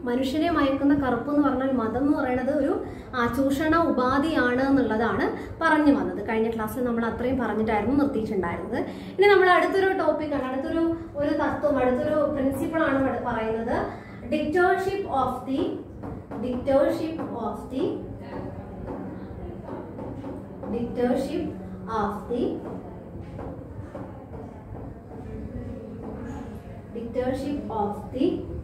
മനുഷ്യനെ മയക്കുന്ന കറുപ്പ് എന്ന് പറഞ്ഞാൽ മതം എന്ന് പറയുന്നത് ഒരു ആ, ചൂഷണ ഉപാധിയാണ് എന്നുള്ളതാണ് പറഞ്ഞു വന്നത് കഴിഞ്ഞ ക്ലാസ്സിൽ നമ്മൾ അത്രയും പറഞ്ഞിട്ടായിരുന്നു നിർത്തിയിട്ടുണ്ടായിരുന്നത് ഇനി നമ്മൾ അടുത്തൊരു ടോപ്പിക്കാണ് അടുത്തൊരു ഒരു തത്വം അടുത്തൊരു പ്രിൻസിപ്പിൾ ആണ് ഇവിടെ പറയുന്നത് dictatorship of the dictatorship of the dictatorship of the dictatorship of the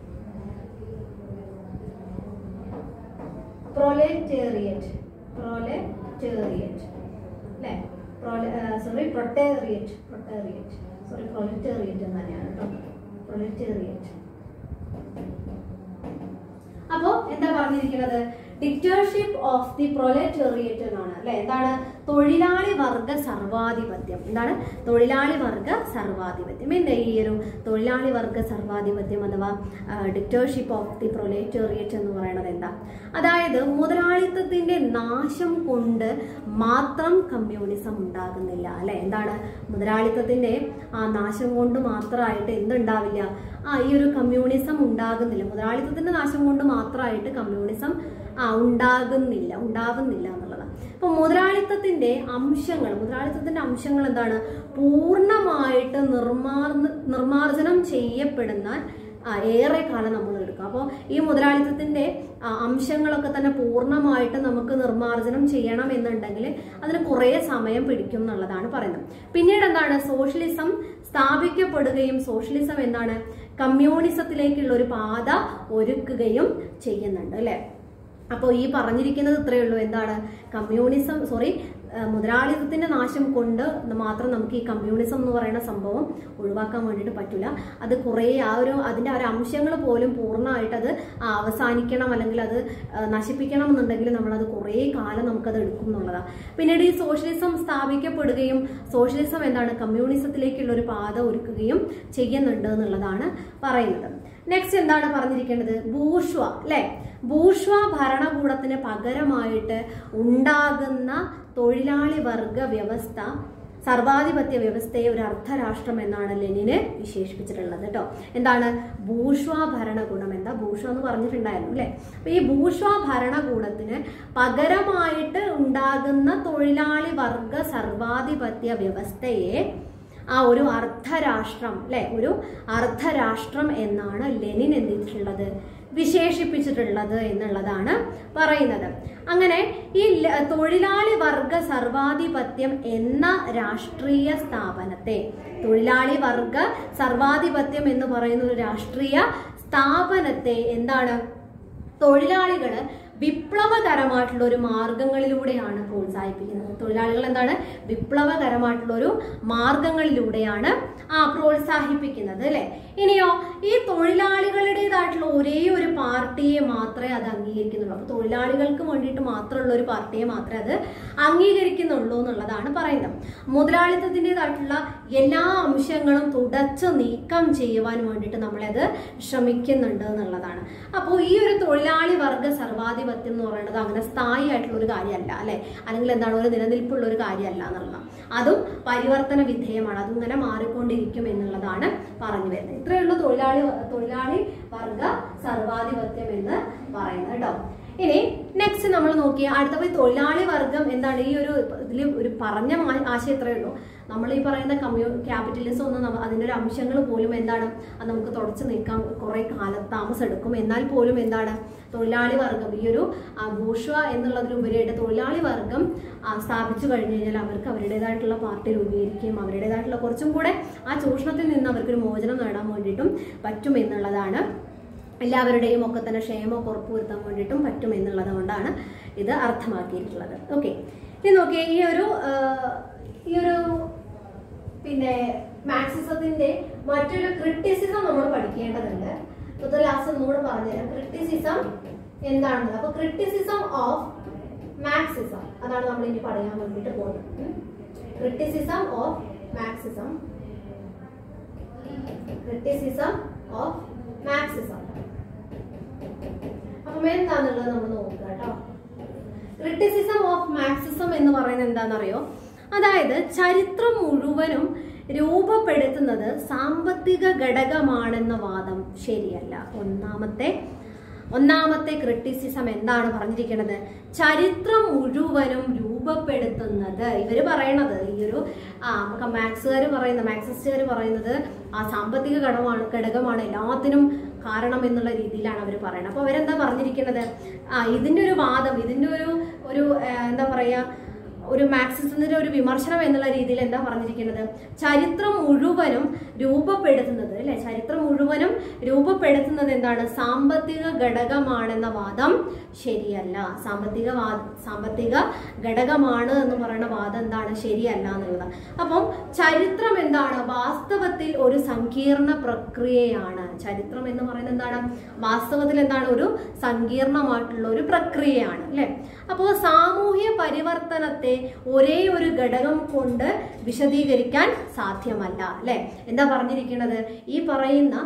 proletariat proletariat അല്ലേ sorry proletariat proletariat sorry proletariat എന്ന് തന്നെയാണ് കേട്ടോ പ്രൊലറ്റേറിയറ്റ് അപ്പോ എന്താ പറഞ്ഞിരിക്കുന്നത് ഡിക്റ്റേർഷിപ്പ് ഓഫ് ദി പ്രൊലറ്റേറിയറ്റ് എന്നാണ് അല്ലെ എന്താണ് തൊഴിലാളി വർഗ സർവാധിപത്യം എന്താണ് തൊഴിലാളി വർഗ സർവാധിപത്യം എന്താ ഈ ഒരു തൊഴിലാളി വർഗ സർവാധിപത്യം അഥവാ ഡിക്റ്റേർഷിപ്പ് ഓഫ് ദി പ്രൊലേറ്റേറിയറ്റ് എന്ന് പറയുന്നത് എന്താ അതായത് മുതലാളിത്തത്തിന്റെ നാശം കൊണ്ട് മാത്രം കമ്മ്യൂണിസം ഉണ്ടാകുന്നില്ല അല്ലെ എന്താണ് മുതലാളിത്തത്തിന്റെ ആ നാശം കൊണ്ട് മാത്രമായിട്ട് എന്തുണ്ടാവില്ല ആ ഈ ഒരു കമ്മ്യൂണിസം ഉണ്ടാകുന്നില്ല മുതലാളിത്തത്തിന്റെ നാശം കൊണ്ട് മാത്രമായിട്ട് കമ്മ്യൂണിസം ആ ഉണ്ടാകുന്നില്ല ഉണ്ടാവുന്നില്ല എന്നുള്ളതാണ് അപ്പൊ മുതലാളിത്തത്തിന്റെ അംശങ്ങൾ മുതലാളിത്തത്തിന്റെ അംശങ്ങൾ എന്താണ് പൂർണ്ണമായിട്ട് നിർമാർ നിർമാർജനം ചെയ്യപ്പെടുന്ന ആ, ഏറെ കാലം നമ്മൾ എടുക്കും അപ്പോൾ ഈ മുതലാളിത്തത്തിന്റെ ആ, അംശങ്ങളൊക്കെ തന്നെ പൂർണ്ണമായിട്ട് നമുക്ക് നിർമാർജനം ചെയ്യണം എന്നുണ്ടെങ്കിൽ അതിന് കുറേ സമയം പിടിക്കും എന്നുള്ളതാണ് പറയുന്നത് പിന്നീട് എന്താണ് സോഷ്യലിസം സ്ഥാപിക്കപ്പെടുകയും സോഷ്യലിസം എന്താണ് കമ്മ്യൂണിസത്തിലേക്കുള്ള ഒരു പാത ഒരുക്കുകയും ചെയ്യുന്നുണ്ട് അല്ലെ അപ്പോൾ ഈ പറഞ്ഞിരിക്കുന്നത് ഇത്രയേ ഉള്ളൂ എന്താണ് കമ്മ്യൂണിസം സോറി മുതലാളിത്തത്തിന്റെ നാശം കൊണ്ട് മാത്രം നമുക്ക് ഈ കമ്മ്യൂണിസം എന്ന് പറയുന്ന സംഭവം ഒഴിവാക്കാൻ വേണ്ടിയിട്ട് പറ്റില്ല അത് കുറേ ആ ഒരു അതിന്റെ ആ ഒരു അംശങ്ങൾ പോലും പൂർണ്ണമായിട്ട് അത് അവസാനിക്കണം അല്ലെങ്കിൽ അത് ആ, നശിപ്പിക്കണം എന്നുണ്ടെങ്കിൽ നമ്മളത് കുറേ കാലം നമുക്കത് എടുക്കും എന്നുള്ളതാണ് പിന്നീട് ഈ സോഷ്യലിസം സ്ഥാപിക്കപ്പെടുകയും സോഷ്യലിസം എന്താണ് കമ്മ്യൂണിസത്തിലേക്കുള്ള ഒരു പാത ഒരുക്കുകയും ചെയ്യുന്നുണ്ട് എന്നുള്ളതാണ് പറയുന്നത് നെക്സ്റ്റ് എന്താണ് പറഞ്ഞിരിക്കേണ്ടത് ബൂഷ്വ അല്ലെ ബൂഷ്വ ഭരണകൂടത്തിന് പകരമായിട്ട് ഉണ്ടാകുന്ന തൊഴിലാളി വർഗ വ്യവസ്ഥ സർവാധിപത്യ വ്യവസ്ഥയെ ഒരു അർദ്ധരാഷ്ട്രം എന്നാണ് ലെനിന് വിശേഷിപ്പിച്ചിട്ടുള്ളത് കേട്ടോ എന്താണ് ബൂഷ്വ ഭരണകൂടം എന്താ ബൂഷ്വ എന്ന് പറഞ്ഞിട്ടുണ്ടായിരുന്നു അല്ലെ അപ്പൊ ഈ ബൂഷ്വ ഭരണകൂടത്തിന് പകരമായിട്ട് ഉണ്ടാകുന്ന തൊഴിലാളി വർഗ സർവാധിപത്യ വ്യവസ്ഥയെ ആ ഒരു അർദ്ധരാഷ്ട്രം അല്ലെ ഒരു അർദ്ധരാഷ്ട്രം എന്നാണ് ലെനിൻ എന്ത് ചെയ്തിട്ടുള്ളത് വിശേഷിപ്പിച്ചിട്ടുള്ളത് എന്നുള്ളതാണ് പറയുന്നത് അങ്ങനെ ഈ ല- തൊഴിലാളി വർഗ സർവാധിപത്യം എന്ന രാഷ്ട്രീയ സ്ഥാപനത്തെ തൊഴിലാളി വർഗ സർവാധിപത്യം എന്ന് പറയുന്ന ഒരു രാഷ്ട്രീയ സ്ഥാപനത്തെ എന്താണ് തൊഴിലാളികള് വിപ്ലവകരമായിട്ടുള്ള ഒരു മാർഗങ്ങളിലൂടെയാണ് പ്രോത്സാഹിപ്പിക്കുന്നത് തൊഴിലാളികൾ എന്താണ് വിപ്ലവകരമായിട്ടുള്ള ഒരു മാർഗങ്ങളിലൂടെയാണ് ആ പ്രോത്സാഹിപ്പിക്കുന്നത് അല്ലെ ഇനിയോ ഈ തൊഴിലാളികളുടേതായിട്ടുള്ള ഒരേ ഒരു പാർട്ടിയെ മാത്രമേ അത് അംഗീകരിക്കുന്നുള്ളൂ അപ്പൊ തൊഴിലാളികൾക്ക് വേണ്ടിയിട്ട് മാത്രമുള്ള ഒരു പാർട്ടിയെ മാത്രമേ അത് അംഗീകരിക്കുന്നുള്ളൂ എന്നുള്ളതാണ് പറയുന്നത് മുതലാളിത്തത്തിൻ്റെതായിട്ടുള്ള എല്ലാ അംശങ്ങളും തുടച്ചു നീക്കം ചെയ്യുവാൻ വേണ്ടിയിട്ട് നമ്മളത് ശ്രമിക്കുന്നുണ്ട് എന്നുള്ളതാണ് അപ്പോൾ ഈ ഒരു തൊഴിലാളി വർഗ സർവാധിപത്യം എന്ന് പറയുന്നത് അങ്ങനെ സ്ഥായി ആയിട്ടുള്ള ഒരു കാര്യമല്ല അല്ലെ അല്ലെങ്കിൽ എന്താണ് ഒരു നിലനിൽപ്പുള്ള ഒരു കാര്യമല്ല എന്നുള്ളതാണ് അതും പരിവർത്തന വിധേയമാണ് അതും ഇങ്ങനെ മാറിക്കൊണ്ടിരിക്കും എന്നുള്ളതാണ് പറഞ്ഞു വരുന്നത് ഇത്രയേ ഉള്ളൂ തൊഴിലാളി തൊഴിലാളി വർഗ സർവാധിപത്യം എന്ന് പറയുന്നത് കേട്ടോ ഇനി നെക്സ്റ്റ് നമ്മൾ നോക്കിയ അടുത്ത പോയി തൊഴിലാളി വർഗം എന്താണ് ഈ ഒരു ഇതിൽ ഒരു പറഞ്ഞ മാ- ആശയം ഇത്രയേ ഉള്ളൂ നമ്മൾ ഈ പറയുന്ന കമ്മ്യൂ ക്യാപിറ്റലിസം ഒന്നും നമ്മ- അതിന്റെ ഒരു അംശങ്ങൾ പോലും എന്താണ് അത് നമുക്ക് തുടച്ചു നീക്കാൻ കുറെ കാലം താമസം എടുക്കും എന്നാൽ പോലും എന്താണ് തൊഴിലാളി വർഗം ഈ ഒരു ആ, ബൂഷ്വ എന്നുള്ളതിലുപരിയായിട്ട് തൊഴിലാളി വർഗം ആ, സ്ഥാപിച്ചു കഴിഞ്ഞു കഴിഞ്ഞാൽ അവർക്ക് അവരുടേതായിട്ടുള്ള പാർട്ടി രൂപീകരിക്കുകയും അവരുടേതായിട്ടുള്ള കുറച്ചും കൂടെ ആ ചൂഷണത്തിൽ നിന്ന് അവർക്കൊരു മോചനം നേടാൻ വേണ്ടിയിട്ടും പറ്റും എന്നുള്ളതാണ് എല്ലാവരുടെയും ഒക്കെ തന്നെ ക്ഷേമം ഉറപ്പുവരുത്താൻ വേണ്ടിയിട്ടും പറ്റും എന്നുള്ളത് കൊണ്ടാണ് ഇത് അർത്ഥമാക്കിയിട്ടുള്ളത് ഓക്കെ ഇനി നോക്കിയേ ഈ ഒരു ആ, ഈ ഒരു പിന്നെ മാക്സിസത്തിന്റെ മറ്റൊരു ക്രിട്ടിസിസം നമ്മൾ പഠിക്കേണ്ടതുണ്ട് ഇപ്പത്തെ ലാസ്റ്റ് ഒന്നുകൂടെ പറഞ്ഞുതരാം ക്രിട്ടിസിസം എന്താണെന്ന് അപ്പൊ ക്രിട്ടിസിസം ഓഫ് മാക്സിസം അതാണ് നമ്മൾ ഇനി പറയാൻ വേണ്ടിയിട്ട് പോകുന്നത് criticism of Marxism criticism of Marxism അപ്പം എന്താന്നുള്ളത് നമ്മൾ നോക്കുക കേട്ടോ ക്രിട്ടിസിസം ഓഫ് മാക്സിസം എന്ന് പറയുന്നത് എന്താണെന്നറിയോ അതായത് ചരിത്രം മുഴുവനും രൂപപ്പെടുത്തുന്നത് സാമ്പത്തിക ഘടകമാണെന്ന വാദം ശരിയല്ല ഒന്നാമത്തെ ഒന്നാമത്തെ ക്രിട്ടിസിസം എന്താണ് പറഞ്ഞിരിക്കുന്നത് ചരിത്രം മുഴുവനും രൂപപ്പെടുത്തുന്നത് ഇവര് പറയണത് ഈ ഒരു ആ നമുക്ക് മാത്സുകാർ പറയുന്നത് മാക്സിസ്റ്റുകാർ പറയുന്നത് ആ സാമ്പത്തിക ഘടകമാണ് ഘടകമാണ് എല്ലാത്തിനും കാരണം എന്നുള്ള രീതിയിലാണ് അവർ പറയുന്നത് അപ്പോൾ അവരെന്താ പറഞ്ഞിരിക്കുന്നത് ആ ഇതിന്റെ ഒരു വാദം ഇതിന്റെ ഒരു ഒരു ആ, എന്താ പറയാ ഒരു മാർക്സിസത്തിന്റെ ഒരു വിമർശനം എന്നുള്ള രീതിയിൽ എന്താ പറഞ്ഞിരിക്കുന്നത് ചരിത്രം മുഴുവനും രൂപപ്പെടുത്തുന്നത് അല്ലെ ചരിത്രം മുഴുവനും രൂപപ്പെടുത്തുന്നത് എന്താണ് സാമ്പത്തിക ഘടകമാണെന്ന വാദം ശരിയല്ല സാമ്പത്തിക വാ സാമ്പത്തിക ഘടകമാണ് എന്ന് പറയുന്ന വാദം എന്താണ് ശരിയല്ല എന്നുള്ളത് അപ്പം ചരിത്രം എന്താണ് വാസ്തവത്തിൽ ഒരു സങ്കീർണ പ്രക്രിയയാണ് ചരിത്രം എന്ന് പറയുന്നത് എന്താണ് വാസ്തവത്തിൽ എന്താണ് ഒരു സങ്കീർണമായിട്ടുള്ള ഒരു പ്രക്രിയയാണ് അല്ലെ അപ്പോൾ സാമൂഹ്യ പരിവർത്തനത്തെ ഒരേ ഒരു ഘടകം കൊണ്ട് വിശദീകരിക്കാൻ സാധ്യമല്ല അല്ലെ എന്താ പറഞ്ഞിരിക്കുന്നത് ഈ പറയുന്ന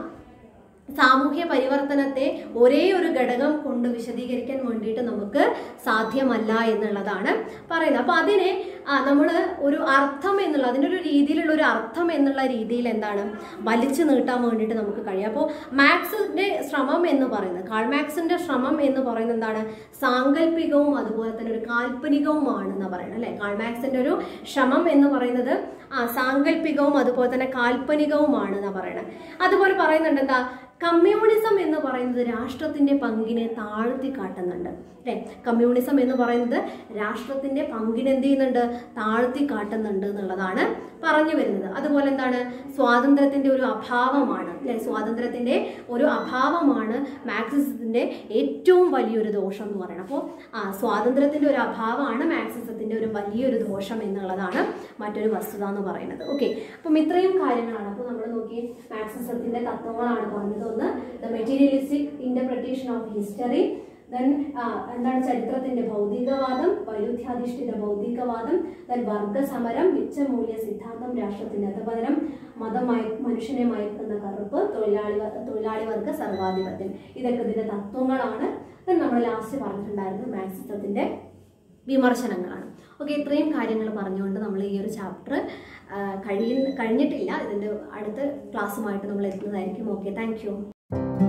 സാമൂഹ്യ പരിവർത്തനത്തെ ഒരേ ഒരു ഘടകം കൊണ്ട് വിശദീകരിക്കാൻ വേണ്ടിയിട്ട് നമുക്ക് സാധ്യമല്ല എന്നുള്ളതാണ് പറയുന്നത് അപ്പൊ അതിനെ നമ്മൾ ഒരു അർത്ഥം എന്നുള്ള അതിനൊരു രീതിയിലുള്ള ഒരു അർത്ഥം എന്നുള്ള രീതിയിൽ എന്താണ് വലിച്ചു നീട്ടാൻ വേണ്ടിയിട്ട് നമുക്ക് കഴിയും അപ്പോൾ മാക്സിന്റെ ശ്രമം എന്ന് പറയുന്നത് കാൾ മാക്സിന്റെ ശ്രമം എന്ന് പറയുന്നത് എന്താണ് സാങ്കല്പികവും അതുപോലെ തന്നെ ഒരു കാൽപ്പനികവുമാണ് എന്ന് പറയുന്നത് അല്ലെ കാൾ മാക്സിന്റെ ഒരു ശ്രമം എന്ന് പറയുന്നത് ആ സാങ്കല്പികവും അതുപോലെ തന്നെ കാൽപ്പനികവുമാണ് എന്ന് പറയുന്നത് അതുപോലെ പറയുന്നുണ്ട് എന്താ കമ്മ്യൂണിസം എന്ന് പറയുന്നത് രാഷ്ട്രത്തിന്റെ പങ്കിനെ താഴ്ത്തി കാട്ടുന്നുണ്ട് അല്ലെ കമ്മ്യൂണിസം എന്ന് പറയുന്നത് രാഷ്ട്രത്തിന്റെ പങ്കിനെ എന്ത് ചെയ്യുന്നുണ്ട് താഴ്ത്തി കാട്ടുന്നുണ്ട് എന്നുള്ളതാണ് പറഞ്ഞു വരുന്നത് അതുപോലെ എന്താണ് സ്വാതന്ത്ര്യത്തിന്റെ ഒരു അഭാവമാണ് അല്ലെ സ്വാതന്ത്ര്യത്തിന്റെ ഒരു അഭാവമാണ് മാർക്സിസത്തിന്റെ ഏറ്റവും വലിയൊരു ദോഷം എന്ന് പറയുന്നത് അപ്പോൾ ആ സ്വാതന്ത്ര്യത്തിന്റെ ഒരു അഭാവമാണ് മാർക്സിസത്തിന്റെ ഒരു വലിയൊരു ദോഷം എന്നുള്ളതാണ് മറ്റൊരു വസ്തുത എന്ന് പറയുന്നത് ഓക്കെ അപ്പം ഇത്രയും കാര്യങ്ങളാണ് അപ്പോൾ നമ്മൾ നോക്കി മാർക്സിസത്തിന്റെ തത്വങ്ങളാണ് പറഞ്ഞത് ഒന്ന് the materialistic interpretation of history then എന്താണ് ചരിത്രത്തിന്റെ ഭൗതികവാദം വൈരുദ്ധ്യാധിഷ്ഠിത ഭൗതികവാദം ദെൻ വർഗസമരം മിച്ചമൂല്യ സിദ്ധാന്തം രാഷ്ട്രത്തിന്റെ അധപതനം മതമായി മനുഷ്യനെ മയക്കുന്ന കറുപ്പ് തൊഴിലാളി വ- തൊഴിലാളി വർഗ സർവാധിപത്യം ഇതൊക്കെ ഇതിന്റെ തത്വങ്ങളാണ് ദെൻ നമ്മൾ ലാസ്റ്റ് പറഞ്ഞിട്ടുണ്ടായിരുന്നത് മാക്സിസത്തിന്റെ വിമർശനങ്ങളാണ് ഓക്കെ ഇത്രയും കാര്യങ്ങൾ പറഞ്ഞുകൊണ്ട് നമ്മൾ ഈ ഒരു ചാപ്റ്റർ കഴിയ കഴിഞ്ഞിട്ടില്ല ഇതിൻ്റെ അടുത്ത ക്ലാസ്സുമായിട്ട് നമ്മൾ എത്തുന്നതായിരിക്കും ഓക്കെ താങ്ക് യു